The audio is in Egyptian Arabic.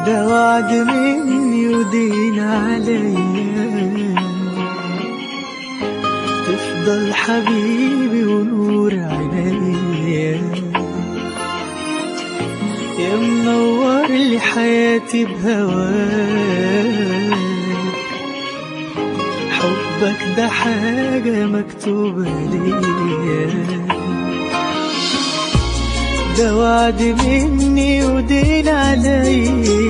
ده وعد مني ودين عليا تفضل حبيبي ونور عينيا يا منور لي حياتي بهواك حبك ده حاجة مكتوبة ليا ده وعد مني ودين عليا